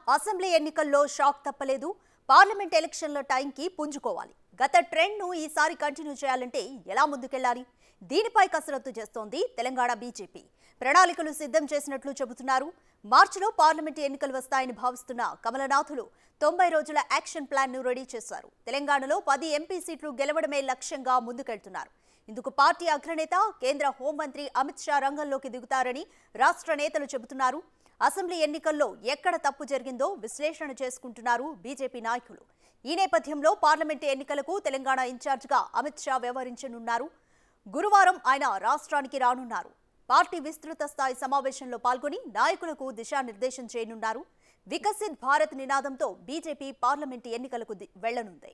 Assembly ఎన్నికల్లో shock తప్పలేదు parliament ఎలక్షన్ల టైంకి పుంజుకోవాలి గత ట్రెండ్ను ఈసారి కంటిన్యూ చేయాలంటే ఎలా ముందుకెళ్లాలి దీనిపై కసరత్తు చేస్తోంది తెలంగాణ బీజేపీ ప్రణాళికలు సిద్ధం చేసినట్లు చెబుతున్నారు మార్చిలో పార్లమెంటు ఎన్నికలు వస్తాయని భావిస్తున్న కమలనాథులు తొంభై రోజుల యాక్షన్ ప్లాన్ ను రెడీ చేశారు తెలంగాణలో పది ఎంపీ సీట్లు గెలవడమే లక్ష్యంగా ముందుకెళ్తున్నారు ఇందుకు పార్టీ అగ్రనేత కేంద్ర హోంమంత్రి అమిత్ షా రంగంలోకి దిగుతారని రాష్ట్ర నేతలు చెబుతున్నారు అసెంబ్లీ ఎన్నికల్లో ఎక్కడ తప్పు జరిగిందో విశ్లేషణ చేసుకుంటున్నారు బీజేపీ నాయకులు ఈ నేపథ్యంలో పార్లమెంటు ఎన్నికలకు తెలంగాణ ఇన్ఛార్జిగా అమిత్ షా వ్యవహరించనున్నారు గురువారం ఆయన రాష్ట్రానికి రానున్నారు పార్టీ విస్తృత స్థాయి సమావేశంలో పాల్గొని నాయకులకు దిశానిర్దేశం చేయనున్నారు వికసిత్ భారత్ నినాదంతో బీజేపీ పార్లమెంటు ఎన్నికలకు ది- వెళ్లనుంది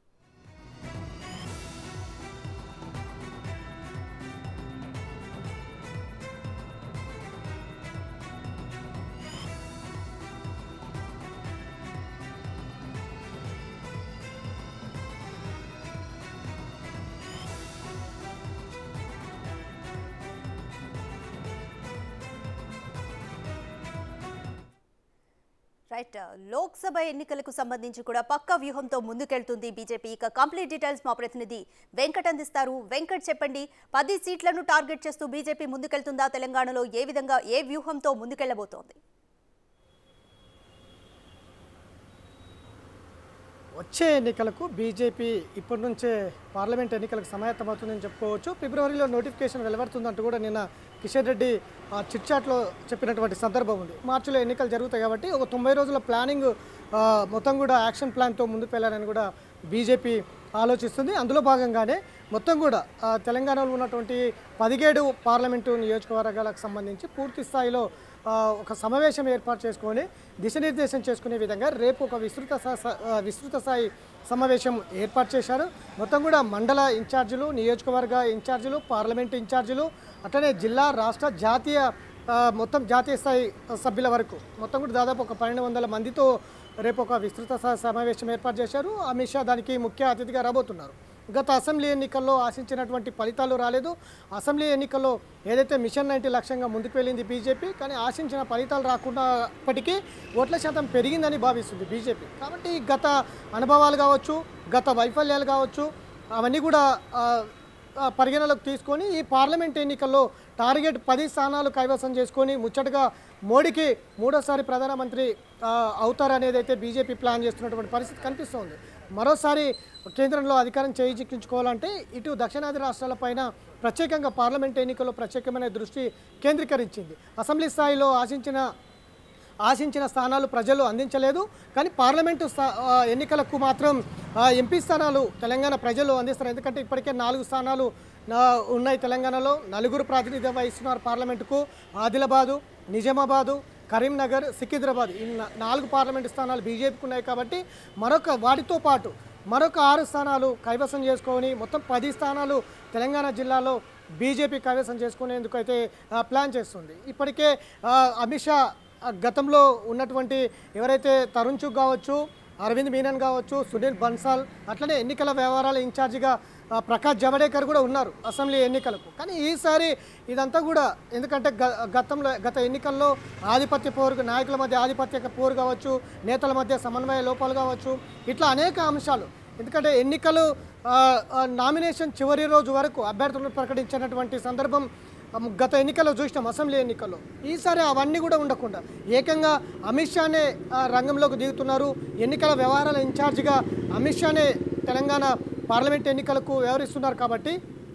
రైట్ లోక్సభ ఎన్నికలకు సంబంధించి కూడా పక్క వ్యూహంతో ముందుకెళ్తుంది బీజేపీ ఇక కంప్లీట్ డీటెయిల్స్ మా ప్రతినిధి వెంకట్ అందిస్తారు వెంకట్ చెప్పండి పది సీట్లను టార్గెట్ చేస్తూ బీజేపీ ముందుకెళ్తుందా తెలంగాణలో ఏ విధంగా ఏ వ్యూహంతో ముందుకెళ్లబోతోంది వచ్చే ఎన్నికలకు బీజేపీ ఇప్పటి నుంచే పార్లమెంట్ ఎన్నికలకు సమాయత్తమవుతుందని చెప్పుకోవచ్చు ఫిబ్రవరిలో నోటిఫికేషన్ వెలువడుతుందంటూ కూడా నిన్న కిషన్ రెడ్డి ఆ చిట్చాట్లో చెప్పినటువంటి సందర్భం ఉంది మార్చిలో ఎన్నికలు జరుగుతాయి కాబట్టి ఒక తొంభై రోజుల ప్లానింగ్ ఆ, మొత్తం కూడా యాక్షన్ ప్లాన్తో ముందుకు వెళ్ళాలని కూడా బీజేపీ ఆలోచిస్తుంది అందులో భాగంగానే మొత్తం కూడా ఆ, తెలంగాణలో ఉన్నటువంటి పదిహేడు పార్లమెంటు నియోజకవర్గాలకు సంబంధించి పూర్తి స్థాయిలో ఆ, ఒక సమావేశం ఏర్పాటు చేసుకొని దిశనిర్దేశం చేసుకునే విధంగా రేపు ఒక విస్తృత స- స- ఆ, విస్తృత స్థాయి సమావేశం ఏర్పాటు చేశారు మొత్తం కూడా మండల ఇన్ఛార్జీలు నియోజకవర్గ ఇన్ఛార్జీలు పార్లమెంట్ ఇన్ఛార్జీలు అట్లనే జిల్లా రాష్ట్ర జాతీయ ఆ, మొత్తం జాతీయ స్థాయి సభ్యుల వరకు మొత్తం కూడా దాదాపు ఒక పన్నెండు వందల మందితో రేపు ఒక విస్తృత స- సమావేశం ఏర్పాటు చేశారు అమిత్ షా దానికి ముఖ్య అతిథిగా రాబోతున్నారు గత అసెంబ్లీ ఎన్నికల్లో ఆశించినటువంటి ఫలితాలు రాలేదు అసెంబ్లీ ఎన్నికల్లో ఏదైతే మిషన్ నైన్టీ లక్ష్యంగా ముందుకు వెళ్ళింది బీజేపీ కానీ ఆశించిన ఫలితాలు రాకున్నప్పటికీ ఓట్ల శాతం పెరిగిందని భావిస్తుంది బీజేపీ కాబట్టి గత అనుభవాలు కావచ్చు గత వైఫల్యాలు కావచ్చు అవన్నీ కూడా ఆ, ఆ, పరిగణలోకి తీసుకొని ఈ పార్లమెంట్ ఎన్నికల్లో టార్గెట్ పది స్థానాలు కైవసం చేసుకొని ముచ్చటగా మోడీకి మూడోసారి ప్రధానమంత్రి ఆ, అవుతారనేది అయితే బీజేపీ ప్లాన్ చేస్తున్నటువంటి పరిస్థితి కనిపిస్తోంది మరోసారి కేంద్రంలో అధికారం చేయించుకోవాలంటే ఇటు దక్షిణాది రాష్ట్రాలపైన ప్రత్యేకంగా పార్లమెంట్ ఎన్నికల్లో ప్రత్యేకమైన దృష్టి కేంద్రీకరించింది అసెంబ్లీ స్థాయిలో ఆశించిన ఆశించిన స్థానాలు ప్రజలు అందించలేదు కానీ పార్లమెంటు స్థా- ఆ, ఎన్నికలకు మాత్రం ఆ, ఎంపీ స్థానాలు తెలంగాణ ప్రజలు అందిస్తారు ఎందుకంటే ఇప్పటికే నాలుగు స్థానాలు ఆ, ఉన్నాయి తెలంగాణలో నలుగురు ప్రాతినిధ్యం వహిస్తున్నారు పార్లమెంటుకు ఆదిలాబాదు నిజామాబాదు కరీంనగర్ సికింద్రాబాద్ ఈ నా- నాలుగు పార్లమెంటు స్థానాలు బీజేపీకి ఉన్నాయి కాబట్టి మరొక వాటితో పాటు మరొక ఆరు స్థానాలు కైవసం చేసుకొని మొత్తం పది స్థానాలు తెలంగాణ జిల్లాలో బీజేపీ కైవసం చేసుకునేందుకు అయితే ఆ, ప్లాన్ చేస్తుంది ఇప్పటికే ఆ, అమిత్ షా ఆ, గతంలో ఉన్నటువంటి ఎవరైతే తరుణ్ చుగ్ కావచ్చు అరవింద్ మీనన్ కావచ్చు సునీల్ బన్సాల్ అట్లనే ఎన్నికల వ్యవహారాల ఇన్ఛార్జిగా ఆ, ప్రకాష్ జవడేకర్ కూడా ఉన్నారు అసెంబ్లీ ఎన్నికలకు కానీ ఈసారి ఇదంతా కూడా ఎందుకంటే గ- గతంలో గత ఎన్నికల్లో ఆధిపత్య పోరు నాయకుల మధ్య ఆధిపత్య పోరు కావచ్చు నేతల మధ్య సమన్వయ లోపాలు కావచ్చు ఇట్లా అనేక అంశాలు ఎందుకంటే ఎన్నికలు ఆ, ఆ, నామినేషన్ చివరి రోజు వరకు అభ్యర్థులను ప్రకటించినటువంటి సందర్భం ఆ, గత ఎన్నికల్లో చూసినాం అసెంబ్లీ ఎన్నికల్లో ఈసారి అవన్నీ కూడా ఉండకుండా ఏకంగా అమిత్ షానే ఆ, రంగంలోకి దిగుతున్నారు ఎన్నికల వ్యవహారాల ఇన్ఛార్జిగా అమిత్ షానే తెలంగాణ పార్లమెంట్ ఎన్నికలకు వ్యవహరిస్తున్నారు కాబట్టి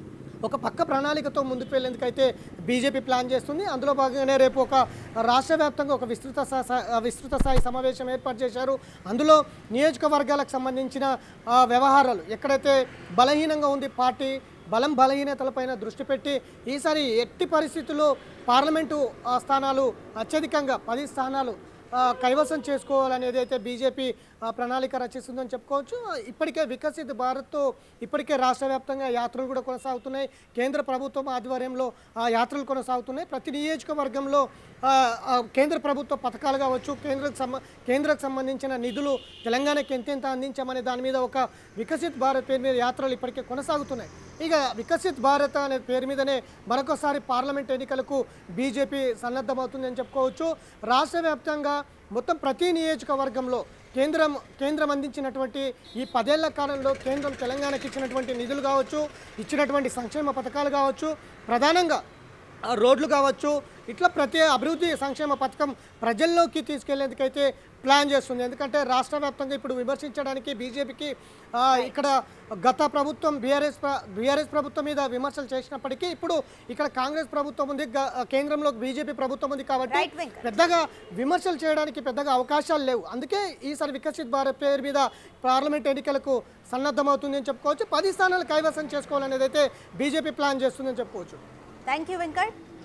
ఒక పక్క ప్రణాళికతో ముందుకు వెళ్ళేందుకైతే బీజేపీ ప్లాన్ చేస్తుంది అందులో భాగంగానే రేపు ఒక రాష్ట్ర వ్యాప్తంగా ఒక విస్తృత స- స- విస్తృత స్థాయి సమావేశం ఏర్పాటు చేశారు అందులో నియోజకవర్గాలకు సంబంధించిన ఆ, వ్యవహారాలు ఎక్కడైతే బలహీనంగా ఉంది పార్టీ బలం బలహీనతలపైన దృష్టి పెట్టి ఈసారి ఎట్టి పరిస్థితుల్లో పార్లమెంటు ఆ, స్థానాలు అత్యధికంగా పది స్థానాలు ఆ, కైవసం చేసుకోవాలనేది అయితే బీజేపీ ఆ, ప్రణాళిక రచిస్తుందని చెప్పుకోవచ్చు ఆ, ఇప్పటికే వికసిత్ భారత్తో ఇప్పటికే రాష్ట్ర వ్యాప్తంగా యాత్రలు కూడా కొనసాగుతున్నాయి కేంద్ర ప్రభుత్వం ఆధ్వర్యంలో ఆ యాత్రలు కొనసాగుతున్నాయి ప్రతి నియోజకవర్గంలో ఆ, ఆ, కేంద్ర ప్రభుత్వ పథకాలు కావచ్చు కేంద్రకు సంబ కేంద్రకు సంబంధించిన నిధులు తెలంగాణకి ఎంతెంత అందించామనే దాని మీద ఒక వికసిత్ భారత్ పేరు మీద యాత్రలు ఇప్పటికే కొనసాగుతున్నాయి ఇక వికసిత్ భారత్ అనే పేరు మీదనే మరొకసారి పార్లమెంట్ ఎన్నికలకు బీజేపీ సన్నద్ధమవుతుందని చెప్పుకోవచ్చు రాష్ట్ర వ్యాప్తంగా మొత్తం ప్రతి నియోజకవర్గంలో కేంద్రం కేంద్రం అందించినటువంటి ఈ పదేళ్ల కాలంలో కేంద్రం తెలంగాణకి ఇచ్చినటువంటి నిధులు కావచ్చు ఇచ్చినటువంటి సంక్షేమ పథకాలు కావచ్చు ప్రధానంగా ఆ రోడ్లు కావచ్చు ఇట్లా ప్రతి అభివృద్ధి సంక్షేమ పథకం ప్రజల్లోకి తీసుకెళ్లేందుకైతే ప్లాన్ చేస్తుంది ఎందుకంటే రాష్ట్ర వ్యాప్తంగా ఇప్పుడు విమర్శించడానికి బీజేపీకి ఆ, ఇక్కడ గత ప్రభుత్వం బీఆర్ఎస్ బీఆర్ఎస్ ప్రభుత్వం మీద విమర్శలు చేసినప్పటికీ ఇప్పుడు ఇక్కడ కాంగ్రెస్ ప్రభుత్వం ఉంది గ- కేంద్రంలో బీజేపీ ప్రభుత్వం ఉంది కాబట్టి Right, Venkat. పెద్దగా విమర్శలు చేయడానికి పెద్దగా అవకాశాలు లేవు అందుకే ఈసారి వికసిత్ భారత్ పేరు మీద పార్లమెంట్ ఎన్నికలకు సన్నద్ధమవుతుంది అని చెప్పుకోవచ్చు పది స్థానాలు కైవసం చేసుకోవాలనేది అయితే బీజేపీ ప్లాన్ చేస్తుందని చెప్పుకోవచ్చు థ్యాంక్ యూ వెంకట్